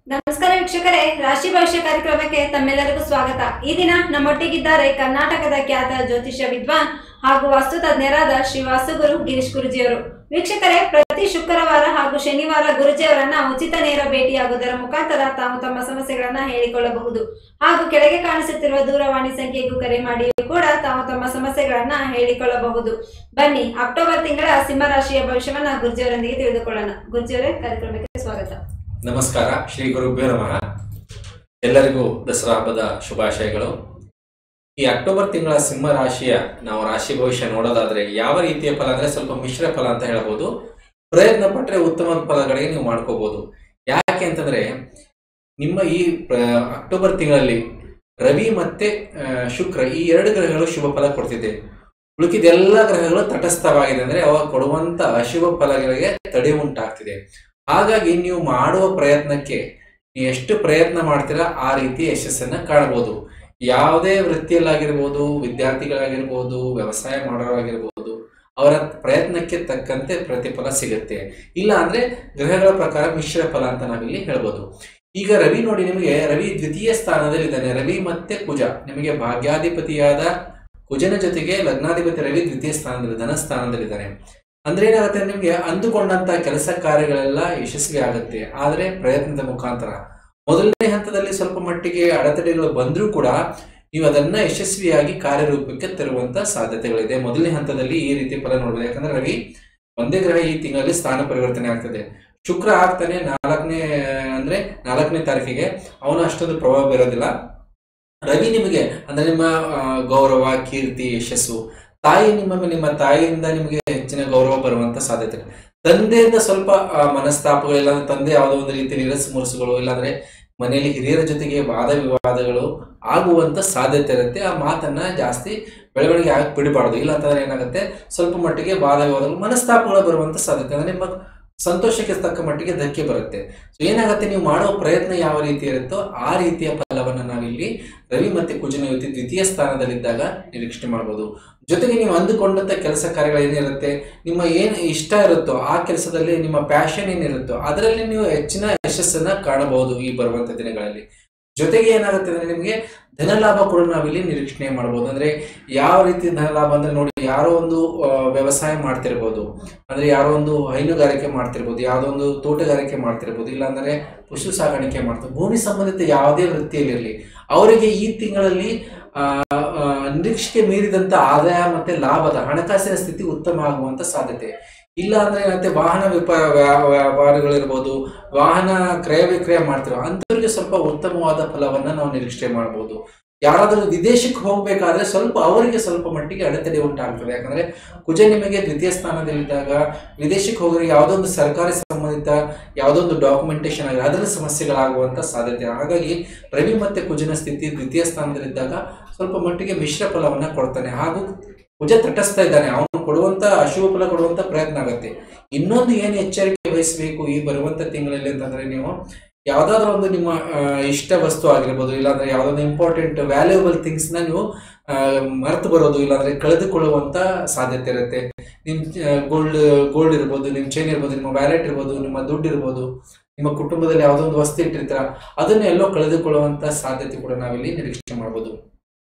ನಮಸ್ಕಾರ ವೀಕ್ಷಕರೇ ರಾಶಿ ಭವಿಷ್ಯ ಕಾರ್ಯಕ್ರಮಕ್ಕೆ ತಮ್ಮೆಲ್ಲರಿಗೂ ಸ್ವಾಗತ ಈ ದಿನ ನಮ್ಮೊಟ್ಟಿಗಿದ್ದಾರೆ ಕರ್ನಾಟಕದ ಖ್ಯಾತ ಜ್ಯೋತಿಷ್ಯ ವಿದ್ವಾನ್ ಹಾಗೂ ವಾಸ್ತು ತಜ್ಞರಾದ ಶ್ರೀ ವಾಸುಗುರು ಗಿರೀಶ್ ಗುರುಜಿಯವರು ವೀಕ್ಷಕರೇ ಪ್ರತಿ ಶುಕ್ರವಾರ ಹಾಗೂ ಶನಿವಾರ ಗುರುಜಿಯವರನ್ನ ಉಚಿತ ನೇರ ಭೇಟಿಯಾಗುವುದರ ಮುಖಾಂತರ ತಾವು ತಮ್ಮ ಸಮಸ್ಯೆಗಳನ್ನ ಹೇಳಿಕೊಳ್ಳಬಹುದು ಹಾಗೂ ಕೆಳಗೆ ಕಾಣಿಸುತ್ತಿರುವ ದೂರವಾಣಿ ಸಂಖ್ಯೆಗೂ ಕರೆ ಮಾಡಿಯೂ ಕೂಡ ತಾವು ತಮ್ಮ ಸಮಸ್ಯೆಗಳನ್ನ ಹೇಳಿಕೊಳ್ಳಬಹುದು ಬನ್ನಿ ಅಕ್ಟೋಬರ್ ತಿಂಗಳ ಸಿಂಹರಾಶಿಯ ಭವಿಷ್ಯವನ್ನ ಗುರುಜಿಯವರೊಂದಿಗೆ ತಿಳಿದುಕೊಳ್ಳೋಣ ಗುರುಜಿಯವರೇ ಕಾರ್ಯಕ್ರಮಕ್ಕೆ ಸ್ವಾಗತ ನಮಸ್ಕಾರ ಶ್ರೀ ಗುರುಭ್ಯೋ ನಮಃ ಎಲ್ಲರಿಗೂ ದಸರಾ ಹಬ್ಬದ ಶುಭಾಶಯಗಳು ಈ ಅಕ್ಟೋಬರ್ ತಿಂಗಳ ಸಿಂಹ ರಾಶಿಯ ನಾವು ರಾಶಿ ಭವಿಷ್ಯ ನೋಡೋದಾದ್ರೆ ಯಾವ ರೀತಿಯ ಫಲ ಅಂದ್ರೆ ಸ್ವಲ್ಪ ಮಿಶ್ರ ಫಲ ಅಂತ ಹೇಳ್ಬೋದು ಪ್ರಯತ್ನ ಪಟ್ಟರೆ ಉತ್ತಮ ಫಲಗಳಿಗೆ ನೀವು ಮಾಡ್ಕೋಬಹುದು ಯಾಕೆ ಅಂತಂದ್ರೆ ನಿಮ್ಮ ಈ ಪ್ರ- ಅಕ್ಟೋಬರ್ ತಿಂಗಳಲ್ಲಿ ರವಿ ಮತ್ತೆ ಆ, ಶುಕ್ರ ಈ ಎರಡು ಗ್ರಹಗಳು ಶುಭ ಫಲ ಕೊಡ್ತಿದೆ ಉಳುಕಿದ ಎಲ್ಲ ಗ್ರಹಗಳು ತಟಸ್ಥವಾಗಿದೆ ಅಂದ್ರೆ ಅವ ಕೊಡುವಂತ ಅಶುಭ ಫಲಗಳಿಗೆ ತಡೆ ಉಂಟಾಗ್ತಿದೆ ಹಾಗಾಗಿ ನೀವು ಮಾಡುವ ಪ್ರಯತ್ನಕ್ಕೆ ನೀವು ಎಷ್ಟು ಪ್ರಯತ್ನ ಮಾಡ್ತೀರಾ ಆ ರೀತಿ ಯಶಸ್ಸನ್ನ ಕಾಣಬಹುದು ಯಾವುದೇ ವೃತ್ತಿಯಲ್ಲಾಗಿರ್ಬೋದು ವಿದ್ಯಾರ್ಥಿಗಳಾಗಿರ್ಬೋದು ವ್ಯವಸಾಯ ಮಾಡೋರಾಗಿರ್ಬೋದು ಅವರ ಪ್ರಯತ್ನಕ್ಕೆ ತಕ್ಕಂತೆ ಪ್ರತಿಫಲ ಸಿಗುತ್ತೆ ಇಲ್ಲ ಅಂದ್ರೆ ಗ್ರಹಗಳ ಪ್ರಕಾರ ಮಿಶ್ರ ಫಲ ಅಂತ ನಾವಿಲ್ಲಿ ಹೇಳ್ಬೋದು ಈಗ ರವಿ ನೋಡಿ ನಿಮಗೆ ರವಿ ದ್ವಿತೀಯ ಸ್ಥಾನದಲ್ಲಿ ಇದ್ದಾನೆ ರವಿ ಮತ್ತೆ ಕುಜ ನಿಮಗೆ ಭಾಗ್ಯಾಧಿಪತಿಯಾದ ಕುಜನ ಜೊತೆಗೆ ಲಗ್ನಾಧಿಪತಿ ರವಿ ದ್ವಿತೀಯ ಸ್ಥಾನದಲ್ಲಿ ಧನ ಸ್ಥಾನದಲ್ಲಿದ್ದಾನೆ ಅಂದ್ರೆ ಏನಾಗುತ್ತೆ ನಿಮ್ಗೆ ಅಂದುಕೊಂಡಂತ ಕೆಲಸ ಕಾರ್ಯಗಳೆಲ್ಲ ಯಶಸ್ವಿ ಆಗುತ್ತೆ ಆದ್ರೆ ಪ್ರಯತ್ನದ ಮುಖಾಂತರ ಮೊದಲನೇ ಹಂತದಲ್ಲಿ ಸ್ವಲ್ಪ ಮಟ್ಟಿಗೆ ಅಡೆತಡೆಗಳು ಬಂದ್ರೂ ಕೂಡ ನೀವು ಅದನ್ನ ಯಶಸ್ವಿಯಾಗಿ ಕಾರ್ಯರೂಪಕ್ಕೆ ತರುವಂತ ಸಾಧ್ಯತೆಗಳಿದೆ ಮೊದಲನೇ ಹಂತದಲ್ಲಿ ಈ ರೀತಿ ಫಲ ನೋಡ್ಬೋದು ಯಾಕಂದ್ರೆ ರವಿ ಒಂದೇ ಗ್ರಹ ಈ ತಿಂಗಳಲ್ಲಿ ಸ್ಥಾನ ಪರಿವರ್ತನೆ ಆಗ್ತದೆ ಶುಕ್ರ ಆಗ್ತಾನೆ ನಾಲ್ಕನೇ ಅಂದ್ರೆ ನಾಲ್ಕನೇ ತಾರೀಕಿಗೆ ಅವನು ಅಷ್ಟೊಂದು ಪ್ರಭಾವ ಬೀರೋದಿಲ್ಲ ರವಿ ನಿಮಗೆ ಅಂದ್ರೆ ನಿಮ್ಮ ಆ, ಗೌರವ ಕೀರ್ತಿ ಯಶಸ್ಸು ತಾಯಿ ನಿಮ್ಮ ನಿಮ್ಮ ತಾಯಿಯಿಂದ ನಿಮಗೆ ಹೆಚ್ಚಿನ ಗೌರವ ಬರುವಂತ ಸಾಧ್ಯತೆ ಇದೆ. ತಂದೆಯಿಂದ ಸ್ವಲ್ಪ ಆ, ಮನಸ್ತಾಪಗಳು ಇಲ್ಲ ತಂದೆ ಯಾವುದೋ ಒಂದು ರೀತಿ ನಿರಸ್ ಮುರಸುಗಳು ಇಲ್ಲಾಂದ್ರೆ ಮನೆಯಲ್ಲಿ ಹಿರಿಯರ ಜೊತೆಗೆ ವಾದ ವಿವಾದಗಳು ಆಗುವಂತ ಸಾಧ್ಯತೆ ಇರುತ್ತೆ ಆ ಮಾತನ್ನ ಜಾಸ್ತಿ ಬೆಳವಣಿಗೆ ಆಗಿ ಬಿಡಬಾರ್ದು ಇಲ್ಲ ಅಂತಂದ್ರೆ ಏನಾಗುತ್ತೆ ಸ್ವಲ್ಪ ಮಟ್ಟಿಗೆ ವಾದ ವಿವಾದಗಳು ಮನಸ್ತಾಪಗಳು ಬರುವಂತ ಸಾಧ್ಯತೆ ಅಂದ್ರೆ ನಿಮ್ಮ ಸಂತೋಷಕ್ಕೆ ತಕ್ಕ ಮಟ್ಟಿಗೆ ಧಕ್ಕೆ ಬರುತ್ತೆ ಸೊ ಏನಾಗುತ್ತೆ ನೀವು ಮಾಡೋ ಪ್ರಯತ್ನ ಯಾವ ರೀತಿ ಇರುತ್ತೋ ಆ ರೀತಿಯ ಫಲವನ್ನ ನಾವಿಲ್ಲಿ ರವಿ ಮತ್ತೆ ಕುಜನ ಯುತಿ ದ್ವಿತೀಯ ಸ್ಥಾನದಲ್ಲಿದ್ದಾಗ ನಿರೀಕ್ಷಣೆ ಮಾಡಬಹುದು ಜೊತೆಗೆ ನೀವು ಅಂದುಕೊಂಡಂತ ಕೆಲಸ ಕಾರ್ಯಗಳು ಏನಿರುತ್ತೆ ನಿಮ್ಮ ಏನು ಇಷ್ಟ ಇರುತ್ತೋ ಆ ಕೆಲಸದಲ್ಲಿ ನಿಮ್ಮ ಪ್ಯಾಷನ್ ಏನಿರುತ್ತೋ ಅದರಲ್ಲಿ ನೀವು ಹೆಚ್ಚಿನ ಯಶಸ್ಸನ್ನ ಕಾಣಬಹುದು ಈ ಬರುವಂತ ದಿನಗಳಲ್ಲಿ ಜೊತೆಗೆ ಏನಾಗುತ್ತೆ ಅಂದ್ರೆ ನಿಮಗೆ ಧನಲಾಭ ಕೂಡ ನಾವಿಲ್ಲಿ ನಿರೀಕ್ಷಣೆ ಮಾಡಬಹುದು ಅಂದ್ರೆ ಯಾವ ರೀತಿ ಧನಲಾಭ ಅಂದ್ರೆ ನೋಡಿ ಯಾರೋ ಒಂದು ಆ, ವ್ಯವಸಾಯ ಮಾಡ್ತಿರ್ಬೋದು ಅಂದ್ರೆ ಯಾರೋ ಒಂದು ಹೈನುಗಾರಿಕೆ ಮಾಡ್ತಿರ್ಬೋದು ಯಾವುದೋ ಒಂದು ತೋಟಗಾರಿಕೆ ಮಾಡ್ತಿರ್ಬೋದು ಇಲ್ಲಾಂದ್ರೆ ಪಶು ಸಾಗಾಣಿಕೆ ಮಾಡ್ತಾರೆ ಭೂಮಿ ಸಂಬಂಧಿತ ಯಾವುದೇ ವೃತ್ತಿಯಲ್ಲಿರಲಿ ಅವರಿಗೆ ಈ ತಿಂಗಳಲ್ಲಿ ಆ, ಆ, ನಿರೀಕ್ಷೆಗೆ ಮೀರಿದಂತ ಆದಾಯ ಮತ್ತೆ ಲಾಭದ ಹಣಕಾಸಿನ ಸ್ಥಿತಿ ಉತ್ತಮ ಆಗುವಂತ ಸಾಧ್ಯತೆ ಇಲ್ಲ ಅಂದ್ರೆ ಏನಾಗುತ್ತೆ ವಾಹನ ವಿಪ ವ್ಯಾ- ವ್ಯಾಪಾರಗಳಿರ್ಬೋದು ವಾಹನ ಕ್ರಯ ವಿಕ್ರಯ ಮಾಡ್ತಿರೋ ಅಂಥವ್ರಿಗೆ ಸ್ವಲ್ಪ ಉತ್ತಮವಾದ ಫಲವನ್ನ ನಾವು ನಿರೀಕ್ಷೆ ಮಾಡಬಹುದು ಯಾರಾದರೂ ವಿದೇಶಕ್ಕೆ ಹೋಗ್ಬೇಕಾದ್ರೆ ಸ್ವಲ್ಪ ಅವರಿಗೆ ಸ್ವಲ್ಪ ಮಟ್ಟಿಗೆ ಅಡೆತಡೆ ಉಂಟಾಗ್ತದೆ ಯಾಕಂದ್ರೆ ಕುಜ ನಿಮಗೆ ದ್ವಿತೀಯ ಸ್ಥಾನದಲ್ಲಿದ್ದಾಗ ವಿದೇಶಕ್ಕೆ ಹೋಗೋರಿಗೆ ಯಾವುದೋ ಒಂದು ಸರ್ಕಾರಿ ಸಂಬಂಧಿತ ಯಾವುದೋ ಒಂದು ಡಾಕ್ಯುಮೆಂಟೇಶನ್ ಆಗಿದೆ ಅದರ ಸಮಸ್ಯೆಗಳಾಗುವಂತ ಸಾಧ್ಯತೆ ಹಾಗಾಗಿ ರವಿ ಮತ್ತೆ ಕುಜನ ಸ್ಥಿತಿ ದ್ವಿತೀಯ ಸ್ಥಾನದಲ್ಲಿದ್ದಾಗ ಸ್ವಲ್ಪ ಮಟ್ಟಿಗೆ ಮಿಶ್ರ ಫಲವನ್ನ ಕೊಡ್ತಾನೆ ಹಾಗೂ ಕುಜ ತಟಸ್ಥ ಇದ್ದಾನೆ ಅವನು ಕೊಡುವಂತ ಅಶುಭ ಫಲ ಕೊಡುವಂತ ಪ್ರಯತ್ನ ಆಗುತ್ತೆ ಇನ್ನೊಂದು ಏನು ಎಚ್ಚರಿಕೆ ವಹಿಸಬೇಕು ಈ ಬರುವಂತ ತಿಂಗಳಲ್ಲಿ ಅಂತಂದ್ರೆ ನೀವು ಯಾವ್ದಾದ್ರು ಒಂದು ನಿಮ್ಮ ಆ, ಇಷ್ಟ ವಸ್ತು ಆಗಿರ್ಬೋದು ಇಲ್ಲಾಂದ್ರೆ ಯಾವ್ದೊಂದು ಇಂಪಾರ್ಟೆಂಟ್ ವ್ಯಾಲ್ಯೂಬಲ್ ಥಿಂಗ್ಸ್ ನ ನೀವು ಮರೆತು ಬರೋದು ಇಲ್ಲಾಂದ್ರೆ ಕಳೆದುಕೊಳ್ಳುವಂತ ಸಾಧ್ಯತೆ ಇರುತ್ತೆ ನಿಮ್ ಗೋಲ್ಡ್ ಗೋಲ್ಡ್ ಇರ್ಬೋದು ನಿಮ್ ಚೈನ್ ಇರ್ಬೋದು ನಿಮ್ಮ ವ್ಯಾಲೆಟ್ ಇರ್ಬೋದು ನಿಮ್ಮ ದುಡ್ಡು ಇರ್ಬೋದು ನಿಮ್ಮ ಕುಟುಂಬದಲ್ಲಿ ಯಾವುದೋ ಒಂದು ವಸ್ತು ಇಟ್ಟಿರ್ತೀರ ಅದನ್ನ ಎಲ್ಲೋ ಕಳೆದುಕೊಳ್ಳುವಂತ ಸಾಧ್ಯತೆ ಕೂಡ ನಾವಿಲ್ಲಿ ನಿರೀಕ್ಷೆ ಮಾಡಬಹುದು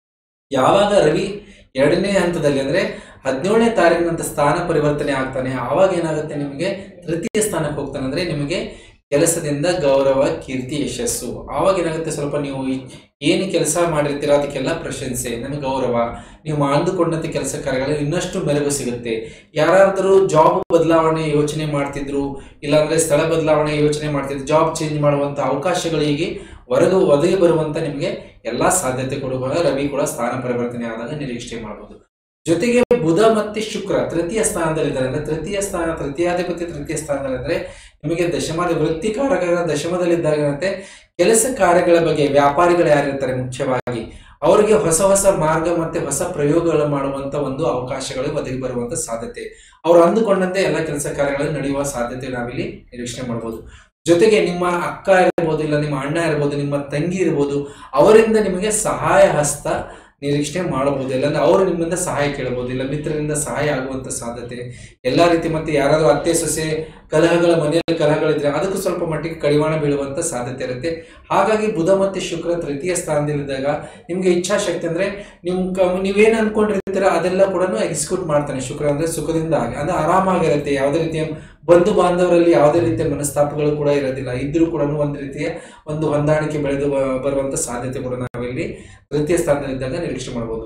ಯಾವಾಗ ರವಿ ಎರಡನೇ ಹಂತದಲ್ಲಿ ಅಂದ್ರೆ ಹದಿನೇಳನೇ ತಾರೀಕಿನಂತ ಸ್ಥಾನ ಪರಿವರ್ತನೆ ಆಗ್ತಾನೆ ಆವಾಗ ಏನಾಗುತ್ತೆ ನಿಮಗೆ ತೃತೀಯ ಸ್ಥಾನಕ್ಕೆ ಹೋಗ್ತಾನೆ ಅಂದ್ರೆ ನಿಮಗೆ ಕೆಲಸದಿಂದ ಗೌರವ ಕೀರ್ತಿ ಯಶಸ್ಸು ಆವಾಗ ಏನಾಗುತ್ತೆ ಸ್ವಲ್ಪ ನೀವು ಈ- ಏನು ಕೆಲಸ ಮಾಡಿರ್ತೀರ ಅದಕ್ಕೆಲ್ಲ ಪ್ರಶಂಸೆ ನಮಗೆ ಗೌರವ ನೀವು ಅಂದುಕೊಂಡಂತೆ ಕೆಲಸ ಕಾರ್ಯಗಳಲ್ಲಿ ಇನ್ನಷ್ಟು ಮೆರುಗು ಸಿಗುತ್ತೆ ಯಾರಾದರೂ ಜಾಬ್ ಬದಲಾವಣೆ ಯೋಚನೆ ಮಾಡ್ತಿದ್ರು ಇಲ್ಲಾಂದ್ರೆ ಸ್ಥಳ ಬದಲಾವಣೆ ಯೋಚನೆ ಮಾಡ್ತಿದ್ರು ಜಾಬ್ ಚೇಂಜ್ ಮಾಡುವಂತ ಅವಕಾಶಗಳಿಗೆ ಹೊರಗು ಒದಗಿ ಬರುವಂತ ನಿಮಗೆ ಎಲ್ಲಾ ಸಾಧ್ಯತೆ ಕೊಡುವ ರವಿ ಕೂಡ ಸ್ಥಾನ ಪರಿವರ್ತನೆ ಆದಾಗ ನಿರೀಕ್ಷೆ ಮಾಡಬಹುದು ಜೊತೆಗೆ ಬುಧ ಮತ್ತೆ ಶುಕ್ರ ತೃತೀಯ ಸ್ಥಾನದಲ್ಲಿದ್ದಾರೆ ಅಂದ್ರೆ ತೃತೀಯ ಸ್ಥಾನ ತೃತೀಯಾಧಿಪತಿ ತೃತೀಯ ಸ್ಥಾನದಲ್ಲಿ ಅಂದ್ರೆ ನಿಮಗೆ ದಶಮಾದ ವೃತ್ತಿಕಾರಕರ ದಶಮದಲ್ಲಿದ್ದಾಗ ಏನಂತೆ ಕೆಲಸ ಕಾರ್ಯಗಳ ಬಗ್ಗೆ ವ್ಯಾಪಾರಿಗಳು ಯಾರಿರ್ತಾರೆ ಮುಖ್ಯವಾಗಿ ಅವರಿಗೆ ಹೊಸ ಹೊಸ ಮಾರ್ಗ ಮತ್ತೆ ಹೊಸ ಪ್ರಯೋಗಗಳು ಮಾಡುವಂತ ಒಂದು ಅವಕಾಶಗಳು ಒದಗಿ ಬರುವಂತ ಸಾಧ್ಯತೆ ಅವ್ರು ಅಂದುಕೊಂಡಂತೆ ಎಲ್ಲ ಕೆಲಸ ಕಾರ್ಯಗಳು ನಡೆಯುವ ಸಾಧ್ಯತೆ ನಾವಿಲ್ಲಿ ನಿರೀಕ್ಷಣೆ ಮಾಡಬಹುದು ಜೊತೆಗೆ ನಿಮ್ಮ ಅಕ್ಕ ಇರ್ಬೋದು ಇಲ್ಲ ನಿಮ್ಮ ಅಣ್ಣ ಇರ್ಬೋದು ನಿಮ್ಮ ತಂಗಿ ಇರ್ಬೋದು ಅವರಿಂದ ನಿಮಗೆ ಸಹಾಯ ಹಸ್ತ ನಿರೀಕ್ಷೆ ಮಾಡಬಹುದು ಇಲ್ಲಾಂದ್ರೆ ಅವರು ನಿಮ್ಮಿಂದ ಸಹಾಯ ಕೇಳಬಹುದು ಇಲ್ಲ ಮಿತ್ರರಿಂದ ಸಹಾಯ ಆಗುವಂತ ಸಾಧ್ಯತೆ ಎಲ್ಲಾ ರೀತಿ ಮತ್ತೆ ಯಾರಾದ್ರೂ ಅತ್ತೆ ಸೊಸೆ ಕಲಹಗಳ ಮನೆಯಲ್ಲಿ ಕಲಹಗಳಿದ್ರೆ ಅದಕ್ಕೂ ಸ್ವಲ್ಪ ಮಟ್ಟಿಗೆ ಕಡಿವಾಣ ಬೀಳುವಂತ ಸಾಧ್ಯತೆ ಇರುತ್ತೆ ಹಾಗಾಗಿ ಬುಧ ಮತ್ತೆ ಶುಕ್ರ ತೃತೀಯ ಸ್ಥಾನದಲ್ಲಿದ್ದಾಗ ನಿಮ್ಗೆ ಇಚ್ಛಾಶಕ್ತಿ ಅಂದ್ರೆ ನಿಮ್ ಕ- ನೀವೇನ್ ಅನ್ಕೊಂಡಿರ್ತೀರ ಅದೆಲ್ಲ ಕೂಡ ಎಕ್ಸಿಕ್ಯೂಟ್ ಮಾಡ್ತಾನೆ ಶುಕ್ರ ಅಂದ್ರೆ ಸುಖದಿಂದ ಆಗಿ ಅಂದ್ರೆ ಆರಾಮಾಗಿರುತ್ತೆ ಯಾವುದೇ ರೀತಿಯ ಬಂಧು ಬಾಂಧವರಲ್ಲಿ ಯಾವುದೇ ರೀತಿಯ ಮನಸ್ತಾಪಗಳು ಕೂಡ ಇರೋದಿಲ್ಲ ಇದ್ರೂ ಕೂಡ ಒಂದು ರೀತಿಯ ಒಂದು ಹೊಂದಾಣಿಕೆ ಬೆಳೆದು ಬ- ಬರುವಂತ ಸಾಧ್ಯತೆ ಕೂಡ ನಾವಿಲ್ಲಿ ತೃತೀಯ ಸ್ಥಾನದಲ್ಲಿದ್ದಾಗ ನಿರೀಕ್ಷೆ ಮಾಡಬಹುದು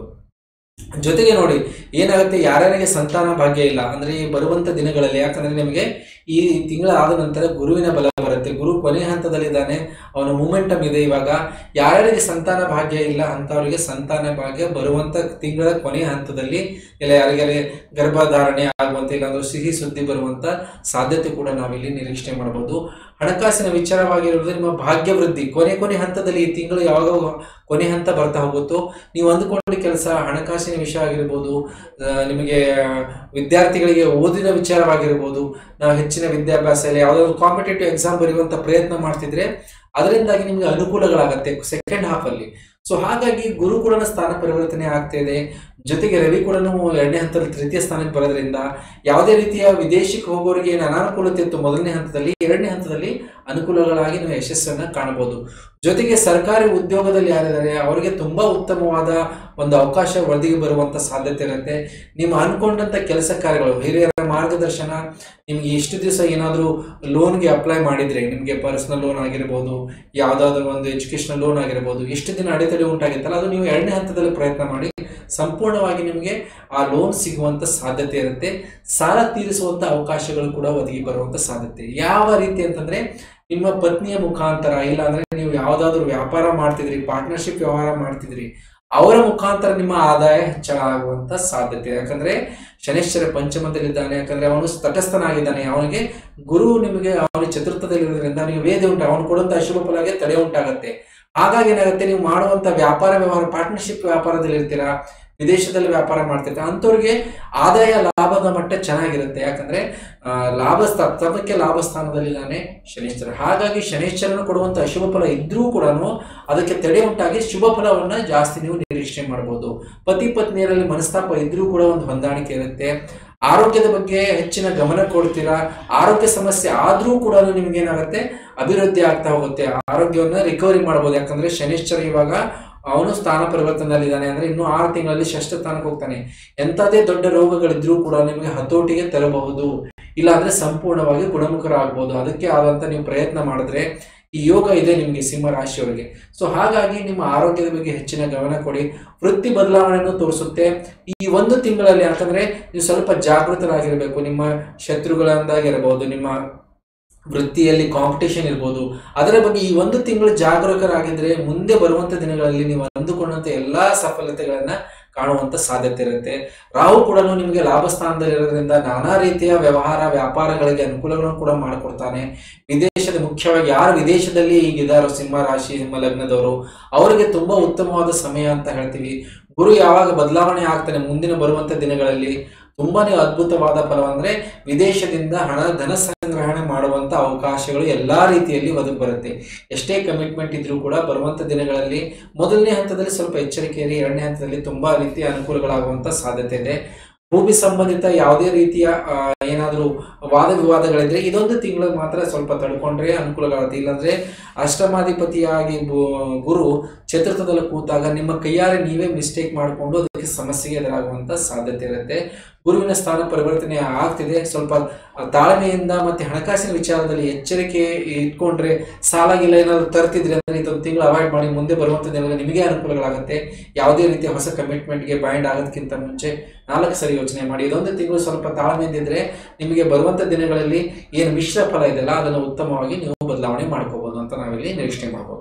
ಜೊತೆಗೆ ನೋಡಿ ಏನಾಗುತ್ತೆ ಯಾರ್ಯಾರಿಗೆ ಸಂತಾನ ಭಾಗ್ಯ ಇಲ್ಲ ಅಂದ್ರೆ ಈ ಬರುವಂತ ದಿನಗಳಲ್ಲಿ ಯಾಕಂದ್ರೆ ನಿಮಗೆ ಈ ತಿಂಗಳ ಆದ ನಂತರ ಗುರುವಿನ ಬಲ ಬರುತ್ತೆ ಗುರು ಕೊನೆ ಹಂತದಲ್ಲಿದ್ದಾನೆ ಅವನ ಮೂಮೆಂಟಮ್ ಇದೆ ಇವಾಗ ಯಾರ್ಯಾರಿಗೆ ಸಂತಾನ ಭಾಗ್ಯ ಇಲ್ಲ ಅಂತವರಿಗೆ ಸಂತಾನ ಭಾಗ್ಯ ಬರುವಂತ ತಿಂಗಳ ಕೊನೆಯ ಹಂತದಲ್ಲಿ ಇಲ್ಲ ಯಾರಿಗಾರೆ ಗರ್ಭಧಾರಣೆ ಆಗುವಂತ ಇಲ್ಲಾಂದ್ರೆ ಸಿಹಿ ಸುದ್ದಿ ಬರುವಂತ ಸಾಧ್ಯತೆ ಕೂಡ ನಾವಿಲ್ಲಿ ನಿರೀಕ್ಷೆ ಮಾಡಬಹುದು ಹಣಕಾಸಿನ ವಿಚಾರವಾಗಿರುವುದು ನಿಮ್ಮ ಭಾಗ್ಯ ವೃದ್ಧಿ ಕೊನೆ ಕೊನೆ ಹಂತದಲ್ಲಿ ಈ ತಿಂಗಳು ಯಾವಾಗ ಕೊನೆ ಹಂತ ಬರ್ತಾ ಹೋಗುತ್ತೋ ನೀವು ಅಂದುಕೊಂಡ ಕೆಲಸ ಹಣಕಾಸಿನ ವಿಷಯ ಆಗಿರ್ಬೋದು ಆ, ನಿಮಗೆ ಆ, ವಿದ್ಯಾರ್ಥಿಗಳಿಗೆ ಓದಿನ ವಿಚಾರವಾಗಿರ್ಬೋದು ನಾವು ಹೆಚ್ಚಿನ ವಿದ್ಯಾಭ್ಯಾಸ ಇಲ್ಲ ಯಾವುದೋ ಒಂದು ಕಾಂಪಿಟೇಟಿವ್ ಎಕ್ಸಾಮ್ ಬರೆಯುವಂತ ಪ್ರಯತ್ನ ಮಾಡ್ತಿದ್ರೆ ಅದರಿಂದಾಗಿ ನಿಮಗೆ ಅನುಕೂಲಗಳಾಗತ್ತೆ ಸೆಕೆಂಡ್ ಹಾಫ್ ಅಲ್ಲಿ ಸೊ ಹಾಗಾಗಿ ಗುರು ಕೂಡ ಸ್ಥಾನ ಪರಿವರ್ತನೆ ಆಗ್ತಾ ಇದೆ ಜೊತೆಗೆ ರವಿ ಕೂಡ ಎರಡನೇ ಹಂತದಲ್ಲಿ ತೃತೀಯ ಸ್ಥಾನಕ್ಕೆ ಬರೋದ್ರಿಂದ ಯಾವುದೇ ರೀತಿಯ ವಿದೇಶಕ್ಕೆ ಹೋಗೋರಿಗೆ ಏನು ಅನಾನುಕೂಲತೆ ಇತ್ತು ಮೊದಲನೇ ಹಂತದಲ್ಲಿ ಎರಡನೇ ಹಂತದಲ್ಲಿ ಅನುಕೂಲಗಳಾಗಿ ನೀವು ಯಶಸ್ಸನ್ನ ಕಾಣಬಹುದು ಜೊತೆಗೆ ಸರ್ಕಾರಿ ಉದ್ಯೋಗದಲ್ಲಿ ಯಾರಿದ್ದಾರೆ ಅವರಿಗೆ ತುಂಬಾ ಉತ್ತಮವಾದ ಒಂದು ಅವಕಾಶ ಒದಗಿ ಬರುವಂತ ಸಾಧ್ಯತೆ ಇರುತ್ತೆ ನೀವು ಅನ್ಕೊಂಡಂತ ಕೆಲಸ ಕಾರ್ಯಗಳು ಹಿರಿಯರ ಮಾರ್ಗದರ್ಶನ ನಿಮ್ಗೆ ಎಷ್ಟು ದಿವಸ ಏನಾದರೂ ಲೋನ್ಗೆ ಅಪ್ಲೈ ಮಾಡಿದ್ರೆ ನಿಮಗೆ ಪರ್ಸನಲ್ ಲೋನ್ ಆಗಿರ್ಬೋದು ಯಾವುದಾದ್ರೂ ಒಂದು ಎಜುಕೇಶನಲ್ ಲೋನ್ ಆಗಿರ್ಬೋದು ಎಷ್ಟು ದಿನ ಅಡೆತಡೆ ಉಂಟಾಗಿತ್ತಲ್ಲ ಅದು ನೀವು ಎರಡನೇ ಹಂತದಲ್ಲಿ ಪ್ರಯತ್ನ ಮಾಡಿ ಸಂಪೂರ್ಣವಾಗಿ ನಿಮಗೆ ಆ ಲೋನ್ ಸಿಗುವಂತ ಸಾಧ್ಯತೆ ಇರುತ್ತೆ ಸಾಲ ತೀರಿಸುವಂತ ಅವಕಾಶಗಳು ಕೂಡ ಒದಗಿ ಬರುವಂತ ಸಾಧ್ಯತೆ ಯಾವ ರೀತಿ ಅಂತಂದ್ರೆ ನಿಮ್ಮ ಪತ್ನಿಯ ಮುಖಾಂತರ ಇಲ್ಲ ಅಂದ್ರೆ ನೀವು ಯಾವ್ದಾದ್ರು ವ್ಯಾಪಾರ ಮಾಡ್ತಿದ್ರಿ ಪಾರ್ಟ್ನರ್ಶಿಪ್ ವ್ಯವಹಾರ ಮಾಡ್ತಿದ್ರಿ ಅವರ ಮುಖಾಂತರ ನಿಮ್ಮ ಆದಾಯ ಹೆಚ್ಚಳ ಆಗುವಂತ ಸಾಧ್ಯತೆ ಯಾಕಂದ್ರೆ ಶನೇಶ್ವರ ಪಂಚಮದಲ್ಲಿದ್ದಾನೆ ಯಾಕಂದ್ರೆ ಅವನು ತಟಸ್ಥನಾಗಿದ್ದಾನೆ ಅವನಿಗೆ ಗುರು ನಿಮಗೆ ಅವನ ಚತುರ್ಥದಲ್ಲಿರೋದ್ರಿಂದ ನೀವು ವೇದ ಉಂಟು ಅವನು ಕೊಡುವಂತ ಅಶುಭ ಫಲಗೆ ತಡೆ ಉಂಟಾಗತ್ತೆ ಹಾಗಾಗಿ ಏನಾಗುತ್ತೆ ನೀವು ಮಾಡುವಂತ ವ್ಯಾಪಾರ ವ್ಯವಹಾರ ಪಾರ್ಟ್ನರ್ಶಿಪ್ ವ್ಯಾಪಾರದಲ್ಲಿ ಇರ್ತೀರಾ ವಿದೇಶದಲ್ಲಿ ವ್ಯಾಪಾರ ಮಾಡ್ತಿರ್ತೀರಾ ಅಂಥವ್ರಿಗೆ ಆದಾಯ ಲಾಭದ ಮಟ್ಟ ಚೆನ್ನಾಗಿರುತ್ತೆ ಯಾಕಂದ್ರೆ ಆ, ಲಾಭ ಸ್ಥಾ- ತದಕ್ಕೆ ಲಾಭ ಸ್ಥಾನದಲ್ಲಿದ್ದಾನೆ ಶನೇಶ್ವರ ಹಾಗಾಗಿ ಶನೇಶ್ವರನು ಕೊಡುವಂತ ಅಶುಭ ಫಲ ಇದ್ರೂ ಕೂಡ ಅದಕ್ಕೆ ತಡೆ ಉಂಟಾಗಿ ಶುಭ ಫಲವನ್ನ ಜಾಸ್ತಿ ನೀವು ನಿರೀಕ್ಷೆ ಮಾಡಬಹುದು ಪತಿ ಪತ್ನಿಯರಲ್ಲಿ ಮನಸ್ತಾಪ ಇದ್ರೂ ಕೂಡ ಒಂದು ಹೊಂದಾಣಿಕೆ ಇರುತ್ತೆ ಆರೋಗ್ಯದ ಬಗ್ಗೆ ಹೆಚ್ಚಿನ ಗಮನ ಕೊಡ್ತೀರಾ ಆರೋಗ್ಯ ಸಮಸ್ಯೆ ಆದ್ರೂ ಕೂಡ ನಿಮ್ಗೆ ಏನಾಗುತ್ತೆ ಅಭಿವೃದ್ಧಿ ಆಗ್ತಾ ಹೋಗುತ್ತೆ ಆರೋಗ್ಯವನ್ನ ರಿಕವರಿ ಮಾಡಬಹುದು ಯಾಕಂದ್ರೆ ಶನಿಶ್ಚರ ಇವಾಗ ಅವನು ಸ್ಥಾನ ಪರಿವರ್ತನೆಯಲ್ಲಿದ್ದಾನೆ ಅಂದ್ರೆ ಇನ್ನು ಆರು ತಿಂಗಳಲ್ಲಿ ಷಷ್ಠ ಸ್ಥಾನಕ್ಕೆ ಹೋಗ್ತಾನೆ ಎಂಥದೇ ದೊಡ್ಡ ರೋಗಗಳಿದ್ರೂ ಕೂಡ ನಿಮಗೆ ಹತೋಟಿಗೆ ತರಬಹುದು ಇಲ್ಲಾಂದ್ರೆ ಸಂಪೂರ್ಣವಾಗಿ ಗುಣಮುಖರಾಗಬಹುದು ಅದಕ್ಕೆ ಆದಂತ ನೀವು ಪ್ರಯತ್ನ ಮಾಡಿದ್ರೆ ಈ ಯೋಗ ಇದೆ ನಿಮಗೆ ಸಿಂಹ ರಾಶಿಯವರಿಗೆ ಸೊ ಹಾಗಾಗಿ ನಿಮ್ಮ ಆರೋಗ್ಯದ ಬಗ್ಗೆ ಹೆಚ್ಚಿನ ಗಮನ ಕೊಡಿ ವೃತ್ತಿ ಬದಲಾವಣೆಯನ್ನು ತೋರಿಸುತ್ತೆ ಈ ಒಂದು ತಿಂಗಳಲ್ಲಿ ಯಾಕಂದ್ರೆ ನೀವು ಸ್ವಲ್ಪ ಜಾಗೃತರಾಗಿರ್ಬೇಕು ನಿಮ್ಮ ಶತ್ರುಗಳಿಂದಾಗಿರಬಹುದು ನಿಮ್ಮ ವೃತ್ತಿಯಲ್ಲಿ ಕಾಂಪಿಟೇಷನ್ ಇರ್ಬೋದು ಅದರ ಬಗ್ಗೆ ಈ ಒಂದು ತಿಂಗಳು ಜಾಗರೂಕರಾಗಿದ್ರೆ ಮುಂದೆ ಬರುವಂತ ದಿನಗಳಲ್ಲಿ ನೀವು ಅಂದುಕೊಂಡಂತ ಎಲ್ಲಾ ಸಫಲತೆಗಳನ್ನ ಕಾಣುವಂತ ಸಾಧ್ಯತೆ ಇರುತ್ತೆ ರಾಹು ಕೂಡ ನಿಮಗೆ ಲಾಭ ಸ್ಥಾನದಲ್ಲಿ ಇರೋದ್ರಿಂದ ನಾನಾ ರೀತಿಯ ವ್ಯವಹಾರ ವ್ಯಾಪಾರಗಳಿಗೆ ಅನುಕೂಲಗಳನ್ನು ಕೂಡ ಮಾಡಿಕೊಡ್ತಾನೆ ವಿದೇಶದ ಮುಖ್ಯವಾಗಿ ಯಾರು ವಿದೇಶದಲ್ಲಿ ಈಗಿದಾರೋ ಸಿಂಹ ರಾಶಿ ಸಿಂಹ ಲಗ್ನದವರು ಅವರಿಗೆ ತುಂಬಾ ಉತ್ತಮವಾದ ಸಮಯ ಅಂತ ಹೇಳ್ತೀವಿ ಗುರು ಯಾವಾಗ ಬದಲಾವಣೆ ಆಗ್ತಾನೆ ಮುಂದಿನ ಬರುವಂತ ದಿನಗಳಲ್ಲಿ ತುಂಬಾನೇ ಅದ್ಭುತವಾದ ಫಲ ಅಂದ್ರೆ ವಿದೇಶದಿಂದ ಹಣ ಧನ ಸಂಗ್ರಹಣೆ ಮಾಡುವಂತ ಅವಕಾಶಗಳು ಎಲ್ಲಾ ರೀತಿಯಲ್ಲಿ ಒದಗಿ ಬರುತ್ತೆ ಎಷ್ಟೇ ಕಮಿಟ್ಮೆಂಟ್ ಇದ್ರೂ ಕೂಡ ಬರುವಂತ ದಿನಗಳಲ್ಲಿ ಮೊದಲನೇ ಹಂತದಲ್ಲಿ ಸ್ವಲ್ಪ ಎಚ್ಚರಿಕೆ ಇರಿ ಎರಡನೇ ಹಂತದಲ್ಲಿ ತುಂಬಾ ರೀತಿಯ ಅನುಕೂಲಗಳಾಗುವಂತ ಸಾಧ್ಯತೆ ಇದೆ ಭೂಮಿ ಸಂಬಂಧಿತ ಯಾವುದೇ ರೀತಿಯ ಆ, ಏನಾದರೂ ವಾದ ವಿವಾದಗಳಿದ್ರೆ ಇದೊಂದು ತಿಂಗಳು ಮಾತ್ರ ಸ್ವಲ್ಪ ತಡ್ಕೊಂಡ್ರೆ ಅನುಕೂಲಗಳಾಗುತ್ತೆ ಇಲ್ಲಾಂದ್ರೆ ಅಷ್ಟಮಾಧಿಪತಿಯಾಗಿ ಬು- ಗುರು ಚತುರ್ಥದಲ್ಲಿ ಕೂತಾಗ ನಿಮ್ಮ ಕೈಯಾರೆ ನೀವೇ ಮಿಸ್ಟೇಕ್ ಮಾಡಿಕೊಂಡು ಅದಕ್ಕೆ ಸಮಸ್ಯೆಗೆ ಎದುರಾಗುವಂತ ಸಾಧ್ಯತೆ ಇರುತ್ತೆ ಗುರುವಿನ ಸ್ಥಾನ ಪರಿವರ್ತನೆ ಆಗ್ತಿದೆ ಸ್ವಲ್ಪ ತಾಳ್ಮೆಯಿಂದ ಮತ್ತೆ ಹಣಕಾಸಿನ ವಿಚಾರದಲ್ಲಿ ಎಚ್ಚರಿಕೆ ಇಟ್ಕೊಂಡ್ರೆ ಸಾಲ ಗಿಲ್ಲ ಏನಾದ್ರು ತರ್ತಿದ್ರೆ ಅಂದ್ರೆ ಇದೊಂದು ತಿಂಗಳು ಅವಾಯ್ಡ್ ಮಾಡಿ ಮುಂದೆ ಬರುವಂತ ದಿನಗಳಲ್ಲಿ ನಿಮಗೆ ಅನುಕೂಲಗಳಾಗುತ್ತೆ ಯಾವುದೇ ರೀತಿಯ ಹೊಸ ಕಮಿಟ್ಮೆಂಟ್ಗೆ ಬೈಂಡ್ ಆಗೋದಕ್ಕಿಂತ ಮುಂಚೆ ನಾಲ್ಕು ಸರಿ ಯೋಚನೆ ಮಾಡಿ ಇದೊಂದು ತಿಂಗಳು ಸ್ವಲ್ಪ ತಾಳ್ಮೆಯಿಂದಿದ್ರೆ ನಿಮಗೆ ಬರುವಂತ ದಿನಗಳಲ್ಲಿ ಏನು ಮಿಶ್ರ ಫಲ ಇದೆಯಲ್ಲ ಅದನ್ನು ಉತ್ತಮವಾಗಿ ನೀವು ಬದಲಾವಣೆ ಮಾಡ್ಕೋಬಹುದು ಅಂತ ನಾವಿಲ್ಲಿ ನಿರೀಕ್ಷೆ ಮಾಡಬಹುದು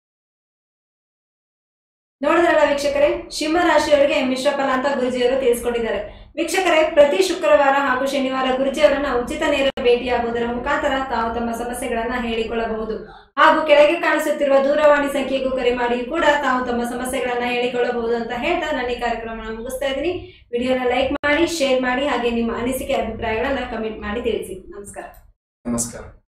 ನೋಡಿದ್ರಲ್ಲ ವೀಕ್ಷಕರೇ ಸಿಂಹ ರಾಶಿಯವರಿಗೆ ಮಿಶ್ರ ಫಲ ಅಂತ ಗುರುಜಿಯವರು ತಿಳಿಸ್ಕೊಟ್ಟಿದ್ದಾರೆ ವೀಕ್ಷಕರೇ ಪ್ರತಿ ಶುಕ್ರವಾರ ಹಾಗೂ ಶನಿವಾರ ಗುರುಜಿಯವರನ್ನ ಉಚಿತ ನೇರ ಭೇಟಿಯಾಗುವುದರ ಮುಖಾಂತರ ತಾವು ತಮ್ಮ ಸಮಸ್ಯೆಗಳನ್ನ ಹೇಳಿಕೊಳ್ಳಬಹುದು ಹಾಗೂ ಕೆಳಗೆ ಕಾಣಿಸುತ್ತಿರುವ ದೂರವಾಣಿ ಸಂಖ್ಯೆಗೂ ಕರೆ ಮಾಡಿಯೂ ಕೂಡ ತಾವು ತಮ್ಮ ಸಮಸ್ಯೆಗಳನ್ನ ಹೇಳಿಕೊಳ್ಳಬಹುದು ಅಂತ ಹೇಳ್ತಾ ನನ್ನ ಈ ಕಾರ್ಯಕ್ರಮನ ಮುಗಿಸ್ತಾ ಇದ್ದೀನಿ ವಿಡಿಯೋನ ಲೈಕ್ ಮಾಡಿ ಶೇರ್ ಮಾಡಿ ಹಾಗೆ ನಿಮ್ಮ ಅನಿಸಿಕೆ ಅಭಿಪ್ರಾಯಗಳನ್ನ ಕಮೆಂಟ್ ಮಾಡಿ ತಿಳಿಸಿ ನಮಸ್ಕಾರ ನಮಸ್ಕಾರ